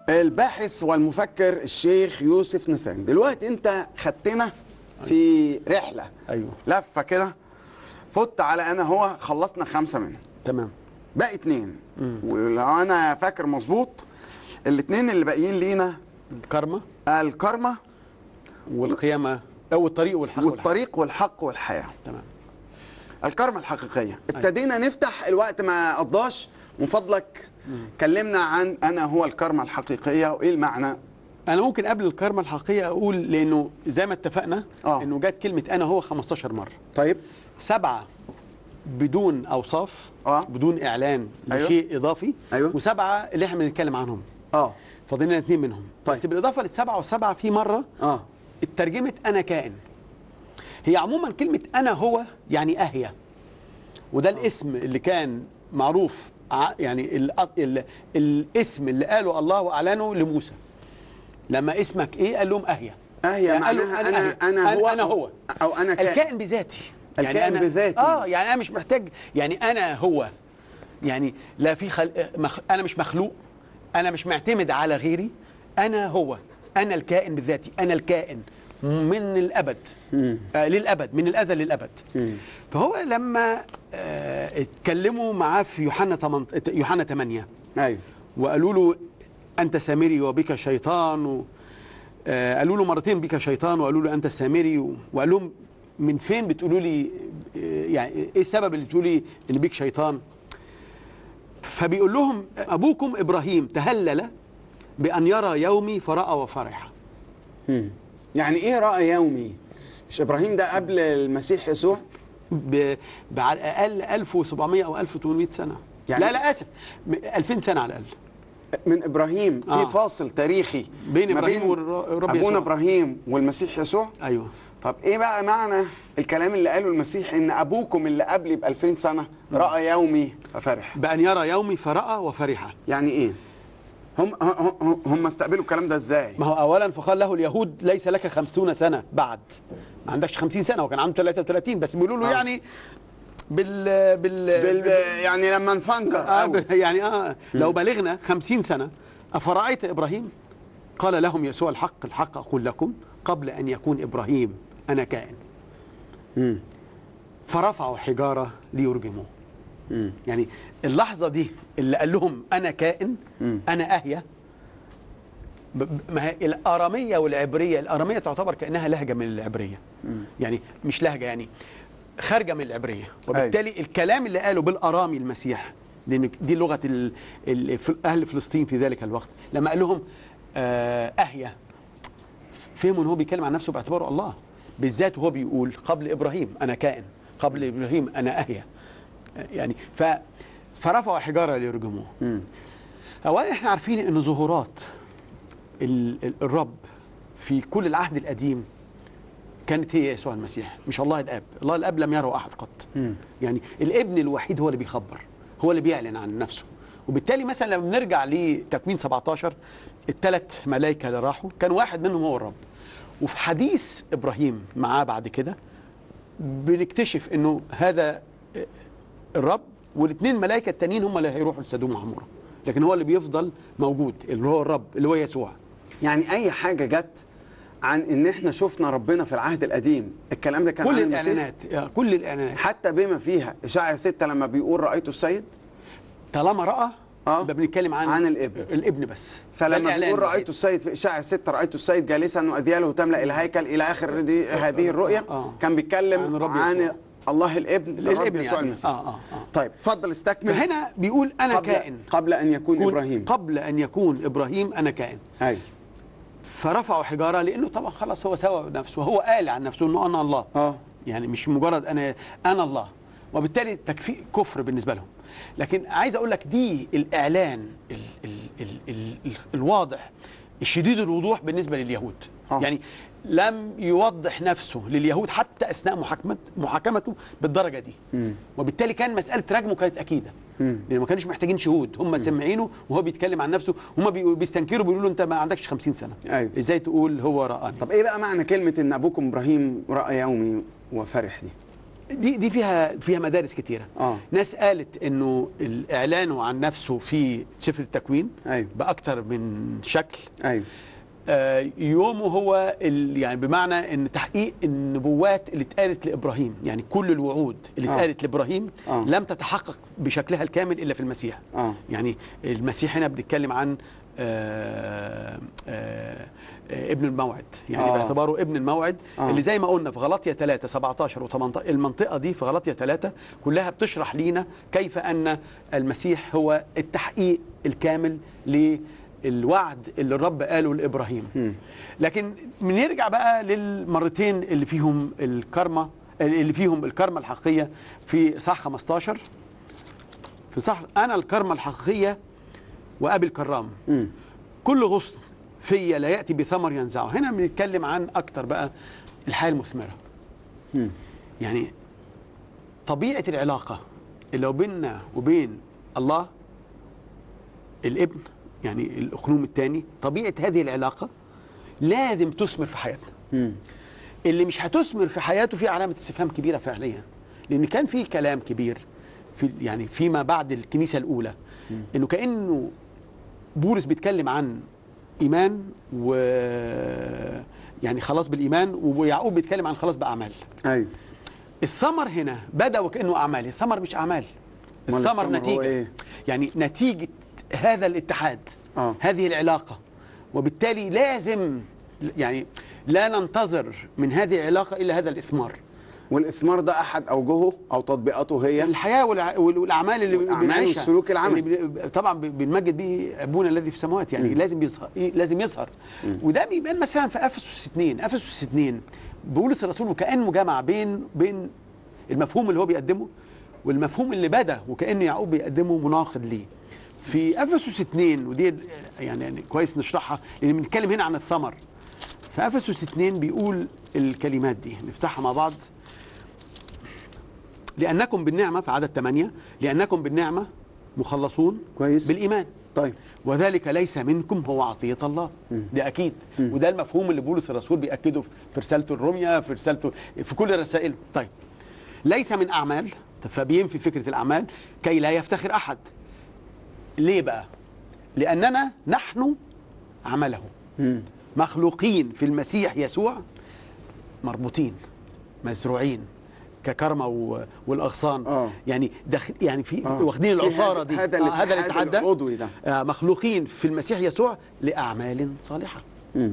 الباحث والمفكر الشيخ يوسف نثان دلوقتي انت خدتنا في رحله ايوه لفه كده فت على انا هو خلصنا خمسه منهم تمام باقي اتنين ولو انا فاكر مظبوط الاتنين اللي باقيين لينا الكرمه الكرمه والقيامه او الطريق والحق والحق. والطريق والحق والحياه تمام الكرمه الحقيقيه ابتدينا نفتح الوقت ما قضاش من فضلك كلمنا عن انا هو الكرمه الحقيقيه وايه المعنى انا ممكن قبل الكرمه الحقيقيه اقول لانه زي ما اتفقنا آه. انه جت كلمه انا هو 15 مره طيب سبعه بدون اوصاف آه. بدون اعلان أيوة. لشيء اضافي أيوة. وسبعه اللي احنا بنتكلم عنهم اه فاضلنا اثنين منهم طيب. بس بالاضافه للسبعه والسبعه في مره اه اترجمت انا كائن هي عموما كلمه انا هو يعني اهيا وده الاسم اللي كان معروف ع- يعني ال ال الاسم اللي قاله الله واعلنه لموسى لما اسمك ايه قال لهم اهيا اهي قالوا معناها انا أهيا. انا هو انا هو او انا كائن الكائن بذاتي الكائن أنا بذاتي. اه يعني انا مش محتاج يعني انا هو يعني لا في خل... مخ... انا مش مخلوق انا مش معتمد على غيري انا هو انا الكائن بذاتي انا الكائن من الابد آه للابد من الازل للابد فهو لما آه اتكلموا معاه في يوحنا 8 يوحنا 8 ايوه وقالوا له انت سامري وبك شيطان و... آه، قالوا له مرتين بك شيطان وقالوا له انت سامري و... وقال لهم من فين بتقولوا لي آه، يعني ايه السبب اللي بتقولي ان بيك شيطان فبيقول لهم ابوكم ابراهيم تهلل بان يرى يومي فراى وفرح مم. يعني ايه راي يومي مش ابراهيم ده قبل المسيح يسوع ب... بعد اقل 1700 او 1800 سنه يعني- لا لا اسف م- 2000 سنه على الاقل من ابراهيم في آه. فاصل تاريخي بين ما إبراهيم والر- والرب ابونا يسوع. ابراهيم والمسيح يسوع ايوه طب ايه بقى معنى الكلام اللي قاله المسيح ان ابوكم اللي قبلي ب 2000 سنه راى يومي ففرح بان يرى يومي فراى وفرح يعني ايه هم هم- هم هم استقبلوا الكلام ده ازاي ما هو اولا فقال له اليهود ليس لك خمسون سنه بعد ما عندكش خمسين سنه وكان عنده 33 بس بيقولوا له آه. يعني بال بال, بال... يعني لما نفنجر آه قوي ب- يعني اه لو بلغنا خمسين سنه افرايت ابراهيم قال لهم يسوع الحق الحق اقول لكم قبل ان يكون ابراهيم انا كائن مم. فرفعوا حجاره ليرجموه مم. يعني اللحظه دي اللي قال لهم انا كائن مم. انا اهيا ب- ب- ما هي الاراميه والعبريه الاراميه تعتبر كانها لهجه من العبريه يعني مش لهجه يعني خارجه من العبريه وبالتالي الكلام اللي قاله بالارامي المسيح لان دي لغه ال- ال- فل- اهل فلسطين في ذلك الوقت لما قال لهم آه، اهيا فهموا ان هو بيتكلم عن نفسه باعتباره الله بالذات وهو بيقول قبل ابراهيم انا كائن قبل ابراهيم انا اهيا يعني ف فرفعوا حجاره ليرجموه مم. اولا احنا عارفين ان ظهورات ال- ال- الرب في كل العهد القديم كانت هي يسوع المسيح مش الله الاب الله الاب لم يره احد قط مم. يعني الابن الوحيد هو اللي بيخبر هو اللي بيعلن عن نفسه وبالتالي مثلا لما بنرجع لتكوين 17 الثلاث ملائكه اللي راحوا كان واحد منهم هو الرب وفي حديث ابراهيم معاه بعد كده بنكتشف انه هذا الرب والاثنين ملائكه التانيين هم اللي هيروحوا لسدوم وعموره لكن هو اللي بيفضل موجود اللي هو الرب اللي هو يسوع يعني اي حاجه جت عن ان احنا شفنا ربنا في العهد القديم الكلام ده كان كل عن المسيح الاعلانات آه، كل الاعلانات حتى بما فيها اشعيا 6 لما بيقول رايت السيد طالما راى آه. يبقى بنتكلم عن عن الابن. الابن بس ده فلما الإعلان بيقول الوحيد. رايت السيد في اشعيا 6 رايت السيد جالسا واذياله تملا الهيكل الى اخر دي هذه الرؤيه آه. كان بيتكلم عن عن, الرب عن يسوع. الله الابن الرب الابن يسوع يعني. المسيح اه اه اه طيب اتفضل استكمل فهنا بيقول انا قبل كائن قبل ان يكون كون- ابراهيم قبل ان يكون ابراهيم انا كائن ايوه فرفعوا حجاره لانه طبعا خلاص هو سوى نفسه هو قال عن نفسه انه انا الله اه يعني مش مجرد انا انا الله وبالتالي تكفي كفر بالنسبه لهم لكن عايز اقول لك دي الاعلان ال ال ال ال ال الواضح الشديد الوضوح بالنسبه لليهود آه. يعني لم يوضح نفسه لليهود حتى اثناء محاكمه محاكمته بالدرجه دي مم. وبالتالي كان مساله رجمه كانت اكيده مم. لان ما كانوش محتاجين شهود هم سامعينه وهو بيتكلم عن نفسه هم بي- بيستنكروا بيقولوا له انت ما عندكش 50 سنه أيوة. ازاي تقول هو رآني طب ايه بقى معنى كلمه ان ابوكم ابراهيم راى يومي وفرح دي دي دي فيها فيها مدارس كتيره آه. ناس قالت انه الاعلان عن نفسه في سفر التكوين أيوة. باكتر من شكل ايوه آه، يومه هو ال- يعني بمعنى ان تحقيق النبوات اللي اتقالت لابراهيم يعني كل الوعود اللي آه. اتقالت لابراهيم آه. لم تتحقق بشكلها الكامل الا في المسيح اه يعني المسيح هنا بنتكلم عن آه، آه، آه، ابن الموعد يعني آه. آه. باعتباره ابن الموعد آه. آه. اللي زي ما قلنا في غلطية 3 17 و18 المنطقة دي في غلطية 3 كلها بتشرح لينا كيف أن المسيح هو التحقيق الكامل للوعد اللي الرب قاله لإبراهيم مم. لكن بنرجع بقى للمرتين اللي فيهم الكرمة اللي فيهم الكرمة الحقيقية في صح 15 في صح أنا الكرمة الحقيقية وأبي الكرام مم. كل غصن فيا لا ياتي بثمر ينزعه هنا بنتكلم عن اكتر بقى الحياه المثمره مم. يعني طبيعه العلاقه اللي لو بيننا وبين الله الابن يعني الاقنوم الثاني طبيعه هذه العلاقه لازم تثمر في حياتنا مم. اللي مش هتثمر في حياته في علامه استفهام كبيره فعليا لان كان في كلام كبير في يعني فيما بعد الكنيسه الاولى انه كانه بولس بيتكلم عن ايمان و يعني خلاص بالايمان ويعقوب بيتكلم عن خلاص باعمال ايوه الثمر هنا بدا وكانه اعمال الثمر مش اعمال أمال الثمر الثمر هو نتيجه إيه؟ يعني نتيجه هذا الاتحاد آه. هذه العلاقه وبالتالي لازم يعني لا ننتظر من هذه العلاقه الا هذا الاثمار والاثمار ده احد اوجهه او تطبيقاته هي الحياه والع- وال- والاعمال اللي والأعمال بنعيشها والسلوك العملي. اللي بن- طبعا ب- بنمجد به ابونا الذي في السماوات يعني لازم يظهر لازم يظهر وده بيبان مثلا في افسس 2 افسس 2 بولس الرسول وكانه جمع بين بين المفهوم اللي هو بيقدمه والمفهوم اللي بدا وكانه يعقوب بيقدمه مناقض ليه في افسس 2 ودي يعني, يعني كويس نشرحها لان بنتكلم هنا عن الثمر في افسس 2 بيقول الكلمات دي نفتحها مع بعض لأنكم بالنعمة في عدد 8 لأنكم بالنعمة مخلصون كويس. بالإيمان طيب وذلك ليس منكم هو عطية الله ده أكيد وده المفهوم اللي بولس الرسول بيأكده في رسالته الرومية في رسالته في كل رسائله طيب ليس من أعمال فبينفي فكرة الأعمال كي لا يفتخر أحد ليه بقى لأننا نحن عمله مم. مخلوقين في المسيح يسوع مربوطين مزروعين ككرمة و- والأغصان آه. يعني داخل يعني في آه. واخدين في العصارة هذا- دي هذا آه هذا الاتحاد الاتحاد ده العضوي ده. آه مخلوقين في المسيح يسوع لأعمال صالحة مم.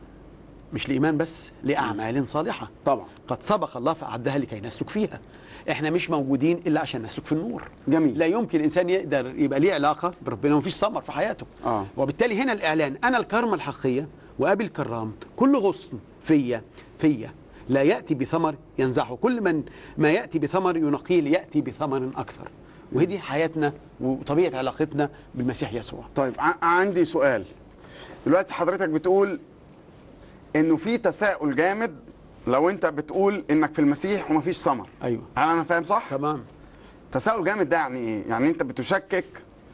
مش لإيمان بس لأعمال صالحة طبعا قد سبق الله فأعدها لكي نسلك فيها احنا مش موجودين الا عشان نسلك في النور جميل. لا يمكن انسان يقدر يبقى ليه علاقه بربنا ومفيش ثمر في حياته آه. وبالتالي هنا الاعلان انا الكرمه الحقيقيه وابي الكرام كل غصن فيا فيا لا ياتي بثمر ينزعه كل من ما ياتي بثمر ينقيه لياتي بثمر اكثر وهذه حياتنا وطبيعه علاقتنا بالمسيح يسوع طيب ع- عندي سؤال دلوقتي حضرتك بتقول انه في تساؤل جامد لو انت بتقول انك في المسيح ومفيش ثمر ايوه هل انا فاهم صح تمام تساؤل جامد ده يعني ايه يعني انت بتشكك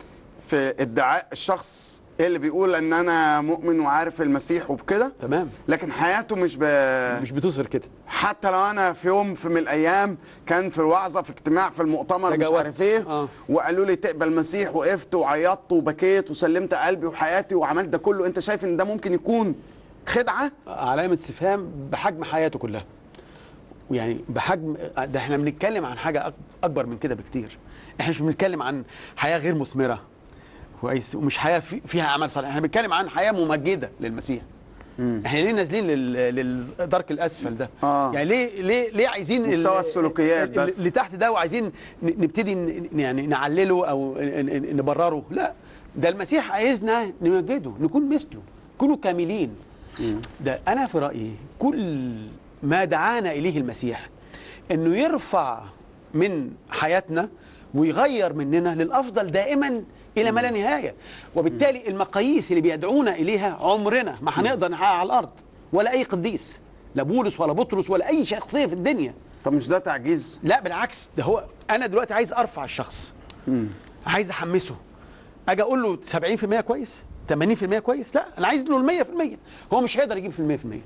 في ادعاء الشخص اللي بيقول ان انا مؤمن وعارف المسيح وبكده تمام لكن حياته مش ب... مش بتظهر كده حتى لو انا في يوم في من الايام كان في الوعظه في اجتماع في المؤتمر مش تجاوزت. عارف ايه آه. وقالوا لي تقبل المسيح وقفت وعيطت وبكيت وسلمت قلبي وحياتي وعملت ده كله انت شايف ان ده ممكن يكون خدعه علامة استفهام بحجم حياته كلها ويعني بحجم ده احنا بنتكلم عن حاجة أك- أكبر من كده بكتير احنا مش بنتكلم عن حياة غير مثمرة كويس ومش حياة في فيها أعمال صالحة احنا بنتكلم عن حياة ممجدة للمسيح احنا ليه نازلين لل- للدرك الاسفل ده آه. يعني ليه ليه ليه عايزين ال- مستوى السلوكيات ال- بس. اللي تحت ده وعايزين ن- نبتدي ن- يعني نعلله او ن- ن- نبرره لا ده المسيح عايزنا نمجده نكون مثله نكونوا كاملين ده انا في رايي كل ما دعانا اليه المسيح انه يرفع من حياتنا ويغير مننا للافضل دائما الى ما لا نهايه وبالتالي المقاييس اللي بيدعونا اليها عمرنا ما هنقدر نحققها على الارض ولا اي قديس لا بولس ولا بطرس ولا اي شخصيه في الدنيا طب مش ده تعجيز لا بالعكس ده هو انا دلوقتي عايز ارفع الشخص عايز احمسه اجي اقول له 70% كويس 80% كويس لا انا عايز له ال 100% هو مش هيقدر يجيب في ال 100%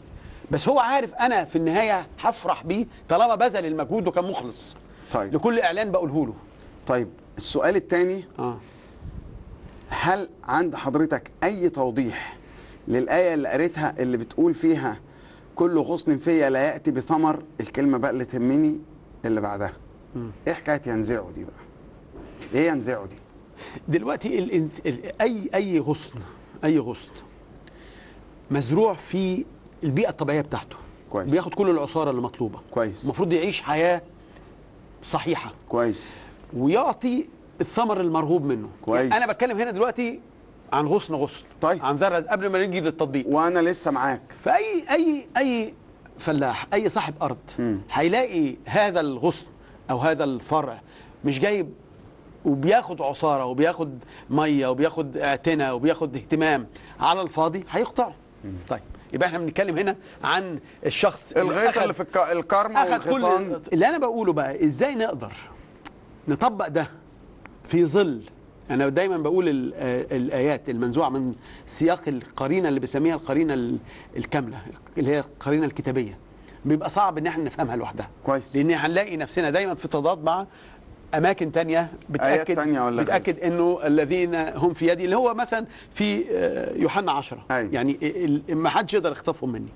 بس هو عارف انا في النهايه هفرح بيه طالما بذل المجهود وكان مخلص طيب لكل اعلان بقوله له طيب السؤال الثاني اه هل عند حضرتك اي توضيح للايه اللي قريتها اللي بتقول فيها كل غصن فيا لا ياتي بثمر الكلمه بقى اللي تهمني اللي بعدها ايه حكايه ينزعه دي بقى ايه ينزعه دي دلوقتي الانس... ال... اي اي غصن اي غصن مزروع في البيئه الطبيعيه بتاعته كويس. بياخد كل العصاره اللي مطلوبه كويس المفروض يعيش حياه صحيحه كويس ويعطي الثمر المرغوب منه كويس. يعني انا بتكلم هنا دلوقتي عن غصن غصن طيب. عن زرع قبل ما نيجي للتطبيق وانا لسه معاك فاي اي اي فلاح اي صاحب ارض مم. هيلاقي هذا الغصن او هذا الفرع مش جايب وبياخد عصاره وبياخد ميه وبياخد اعتناء وبياخد اهتمام على الفاضي هيقطعه طيب يبقى احنا بنتكلم هنا عن الشخص الغيط أخد- اللي في الك... الكرمة اخد كل والغيطان اللي انا بقوله بقى ازاي نقدر نطبق ده في ظل انا دايما بقول ال- آه، الايات المنزوعه من سياق القرينه اللي بسميها القرينه ال- الكامله اللي هي القرينه الكتابيه بيبقى صعب ان احنا نفهمها لوحدها كويس. لان هنلاقي نفسنا دايما في تضاد مع اماكن تانية بتاكد تانية ولا بتاكد انه الذين هم في يدي اللي هو مثلا في آه، يوحنا 10 أيوة. يعني ال- ال- ما حدش يقدر يخطفهم مني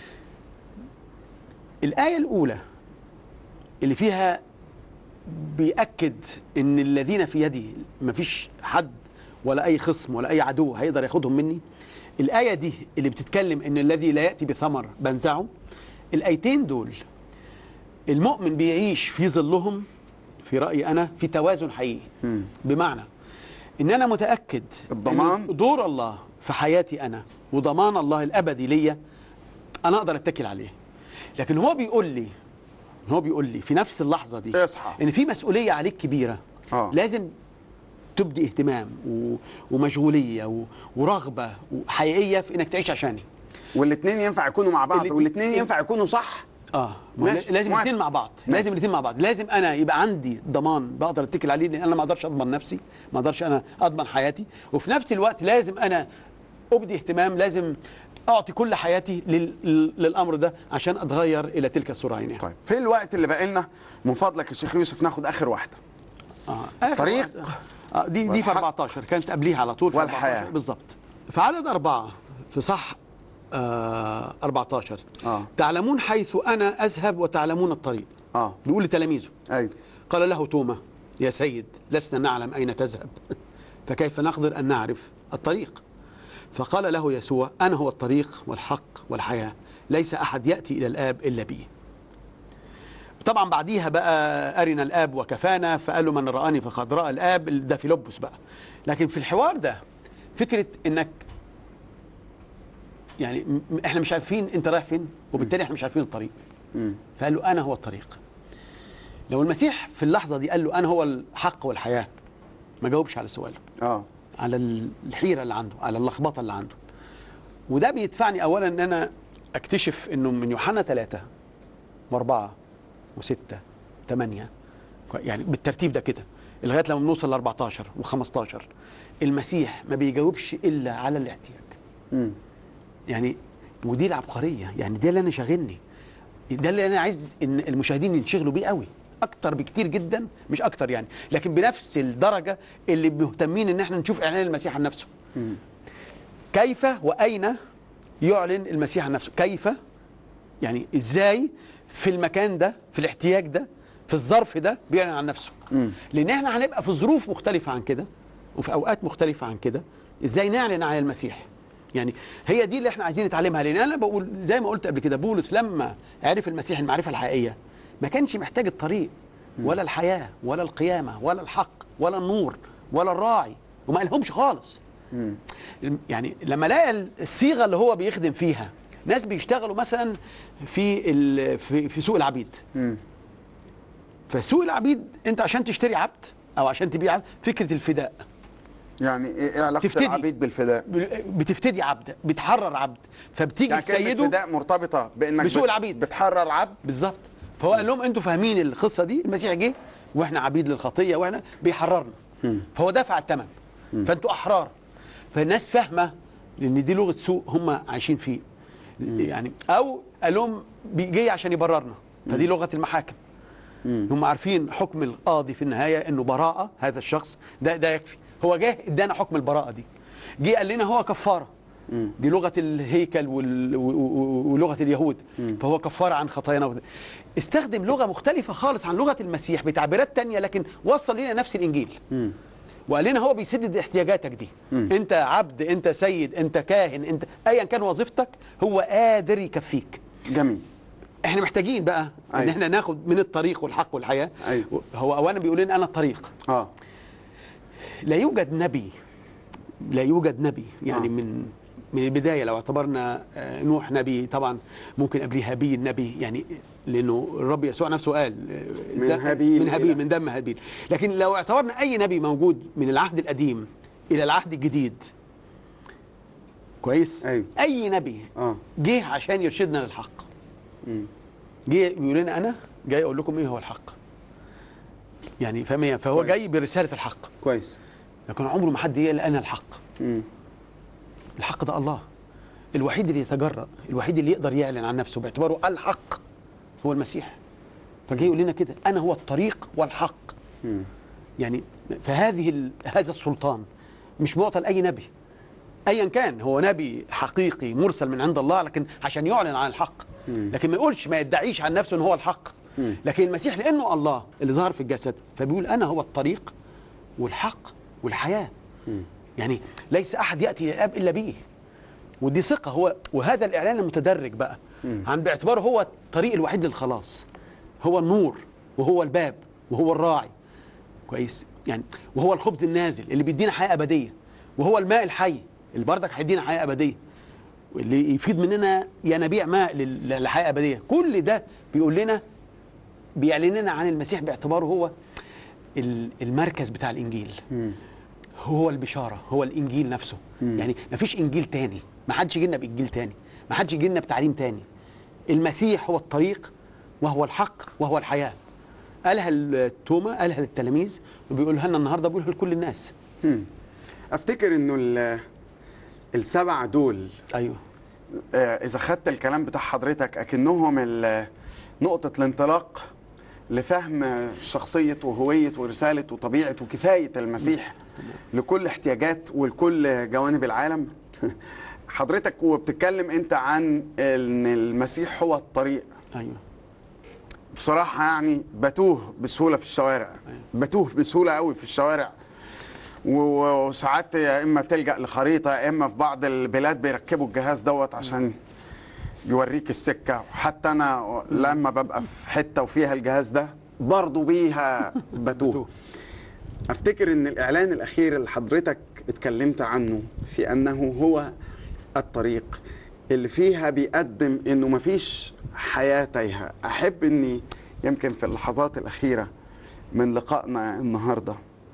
الآية الأولى اللي فيها بيأكد إن الذين في يدي مفيش حد ولا أي خصم ولا أي عدو هيقدر ياخدهم مني الآية دي اللي بتتكلم إن الذي لا يأتي بثمر بنزعه الآيتين دول المؤمن بيعيش في ظلهم في رأيي أنا في توازن حقيقي مم. بمعنى إن أنا متأكد الضمان. إن دور الله في حياتي أنا وضمان الله الأبدي ليا انا اقدر اتكل عليه لكن هو بيقول لي هو بيقول لي في نفس اللحظه دي اصحى. ان في مسؤوليه عليك كبيره آه. لازم تبدي اهتمام و... ومشغوليه و... ورغبه حقيقيه في انك تعيش عشاني والاثنين ينفع يكونوا مع بعض الاتنين- والاثنين ينفع يكونوا صح اه ما هو ماشي، لازم موافق. الاثنين مع بعض ماشي. لازم الاثنين مع بعض لازم انا يبقى عندي ضمان بقدر اتكل عليه لان انا ما اقدرش اضمن نفسي ما اقدرش انا اضمن حياتي وفي نفس الوقت لازم انا ابدي اهتمام لازم اعطي كل حياتي لل... لل- للامر ده عشان اتغير الى تلك الصوره عينها طيب في الوقت اللي باقي لنا من فضلك يا شيخ يوسف ناخد اخر واحده آه. آخر طريق واحدة. آه دي دي في والحق. 14 كانت قبليها على طول في والحياة. 14 بالظبط في عدد أربعة في صح آه 14 آه. تعلمون حيث أنا أذهب وتعلمون الطريق اه بيقول لتلاميذه ايوه قال له توما يا سيد لسنا نعلم أين تذهب فكيف نقدر أن نعرف الطريق فقال له يسوع أنا هو الطريق والحق والحياة ليس أحد يأتي إلى الآب إلا بي طبعا بعديها بقى أرنا الآب وكفانا فقال له من رآني فقد رأى الآب ده في لبس بقى لكن في الحوار ده فكرة إنك يعني م- احنا مش عارفين انت رايح فين وبالتالي احنا مش عارفين الطريق مم. فقال له انا هو الطريق لو المسيح في اللحظه دي قال له انا هو الحق والحياه ما جاوبش على سؤاله اه على الحيره اللي عنده على اللخبطه اللي عنده وده بيدفعني اولا ان انا اكتشف انه من يوحنا ثلاثة واربعة وستة ثمانية يعني بالترتيب ده كده لغايه لما بنوصل ل 14 و15 المسيح ما بيجاوبش الا على الاحتياج مم. يعني ودي العبقريه يعني ده اللي انا شاغلني ده اللي انا عايز ان المشاهدين ينشغلوا بيه قوي اكتر بكتير جدا مش اكتر يعني لكن بنفس الدرجه اللي مهتمين ان احنا نشوف اعلان المسيح عن نفسه مم. كيف واين يعلن المسيح عن نفسه كيف يعني ازاي في المكان ده في الاحتياج ده في الظرف ده بيعلن عن نفسه مم. لان احنا هنبقى في ظروف مختلفه عن كده وفي اوقات مختلفه عن كده ازاي نعلن عن المسيح يعني هي دي اللي احنا عايزين نتعلمها لان انا بقول زي ما قلت قبل كده بولس لما عرف المسيح المعرفه الحقيقيه ما كانش محتاج الطريق ولا الحياه ولا القيامه ولا الحق ولا النور ولا الراعي وما قالهمش خالص مم. يعني لما لقى الصيغه اللي هو بيخدم فيها ناس بيشتغلوا مثلا في ال- في, في سوق العبيد مم. فسوق العبيد انت عشان تشتري عبد او عشان تبيع عبد فكره الفداء يعني ايه إيه علاقه تفتدي. العبيد بالفداء بتفتدي عبد بتحرر عبد فبتيجي يعني كلمه تسيده فداء مرتبطه بانك بسوق بت- العبيد. بتحرر عبد بالظبط فهو قال لهم انتوا فاهمين القصه دي المسيح جه واحنا عبيد للخطيه واحنا بيحررنا فهو دفع الثمن فانتوا احرار فالناس فاهمه لان دي لغه سوق هم عايشين فيه يعني او قال لهم بيجي عشان يبررنا فدي لغه المحاكم هم عارفين حكم القاضي في النهايه انه براءه هذا الشخص ده ده يكفي هو جه ادانا حكم البراءه دي جه قال لنا هو كفاره دي لغه الهيكل وال- و- و- ولغه اليهود فهو كفاره عن خطايانا استخدم لغه مختلفه خالص عن لغه المسيح بتعبيرات تانية لكن وصل لنا نفس الانجيل وقال لنا هو بيسدد احتياجاتك دي انت عبد انت سيد انت كاهن انت ايا كان وظيفتك هو قادر يكفيك جميل احنا محتاجين بقى ان أيوة. احنا ناخد من الطريق والحق والحياه أيوة. هو اولا بيقول لنا انا الطريق اه لا يوجد نبي لا يوجد نبي يعني آه. من من البدايه لو اعتبرنا آه، نوح نبي طبعا ممكن قبليه هابيل نبي يعني لانه الرب يسوع نفسه قال آه، من ده- هابيل من هابيل إلى- من دم هابيل لكن لو اعتبرنا اي نبي موجود من العهد القديم الى العهد الجديد كويس أيوة. اي نبي اه جه عشان يرشدنا للحق مم. جه بيقول لنا انا جاي اقول لكم ايه هو الحق يعني فاهم إيه؟ فهو كويس. جاي برساله الحق كويس لكن عمره ما حد يقول انا الحق مم. الحق ده الله الوحيد اللي يتجرأ الوحيد اللي يقدر يعلن عن نفسه باعتباره الحق هو المسيح فجاي يقول لنا كده انا هو الطريق والحق مم. يعني فهذه ال- هذا السلطان مش معطى لاي نبي ايا كان هو نبي حقيقي مرسل من عند الله لكن عشان يعلن عن الحق لكن ما يقولش ما يدعيش عن نفسه ان هو الحق لكن المسيح لانه الله اللي ظهر في الجسد فبيقول انا هو الطريق والحق والحياه يعني ليس احد ياتي الى الاب الا به ودي ثقه هو وهذا الاعلان المتدرج بقى عن باعتباره هو الطريق الوحيد للخلاص هو النور وهو الباب وهو الراعي كويس يعني وهو الخبز النازل اللي بيدينا حياه ابديه وهو الماء الحي اللي بردك هيدينا حياه ابديه واللي يفيد مننا ينابيع ماء لل- للحياه الابديه كل ده بيقول لنا بيعلن لنا عن المسيح باعتباره هو ال- المركز بتاع الانجيل هو البشاره هو الانجيل نفسه يعني ما فيش انجيل تاني ما حدش يجي لنا بانجيل تاني ما حدش يجي لنا بتعليم تاني المسيح هو الطريق وهو الحق وهو الحياه قالها التوما قالها للتلاميذ وبيقولها لنا النهارده بيقولها لكل الناس مم. افتكر انه ال- السبعه دول ايوه آه، اذا خدت الكلام بتاع حضرتك اكنهم ال- نقطه الانطلاق لفهم شخصيه وهويه ورساله وطبيعه وكفايه المسيح لكل احتياجات ولكل جوانب العالم حضرتك وبتتكلم انت عن ان المسيح هو الطريق ايوه بصراحة يعني بتوه بسهولة في الشوارع بتوه بسهولة قوي في الشوارع و- وساعات يا إما تلجأ لخريطة يا إما في بعض البلاد بيركبوا الجهاز دوت عشان يوريك السكة حتى أنا لما ببقى في حتة وفيها الجهاز ده برضو بيها بتوه أفتكر إن الإعلان الأخير اللي حضرتك اتكلمت عنه في أنه هو الطريق اللي فيها بيقدم إنه مفيش حياة تايهة أحب إني يمكن في اللحظات الأخيرة من لقائنا النهارده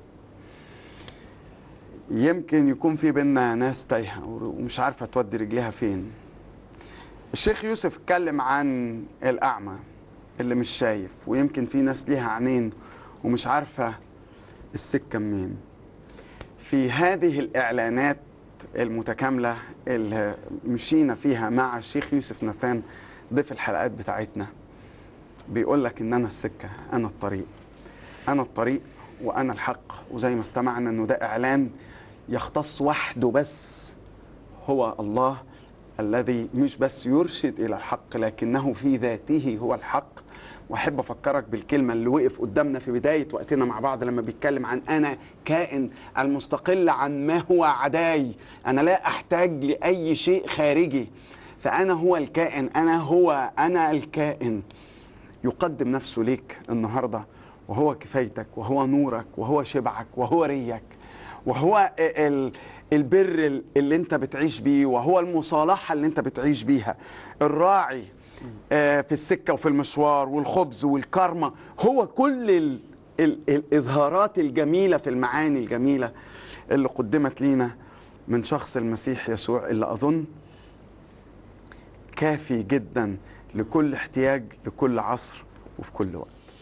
يمكن يكون في بينا ناس تايهه ومش عارفه تودي رجليها فين الشيخ يوسف اتكلم عن الاعمى اللي مش شايف ويمكن في ناس ليها عينين ومش عارفه السكه منين في هذه الاعلانات المتكامله اللي مشينا فيها مع الشيخ يوسف نثان ضيف الحلقات بتاعتنا بيقول لك ان انا السكه انا الطريق انا الطريق وانا الحق وزي ما استمعنا انه ده اعلان يختص وحده بس هو الله الذي مش بس يرشد الى الحق لكنه في ذاته هو الحق واحب افكرك بالكلمه اللي وقف قدامنا في بدايه وقتنا مع بعض لما بيتكلم عن انا كائن المستقل عن ما هو عداي انا لا احتاج لاي شيء خارجي فانا هو الكائن انا هو انا الكائن يقدم نفسه ليك النهارده وهو كفايتك وهو نورك وهو شبعك وهو ريك وهو ال- البر اللي انت بتعيش بيه وهو المصالحه اللي انت بتعيش بيها الراعي آه، في السكه وفي المشوار والخبز والكرمه هو كل ال ال الاظهارات الجميله في المعاني الجميله اللي قدمت لينا من شخص المسيح يسوع اللي اظن كافي جدا لكل احتياج لكل عصر وفي كل وقت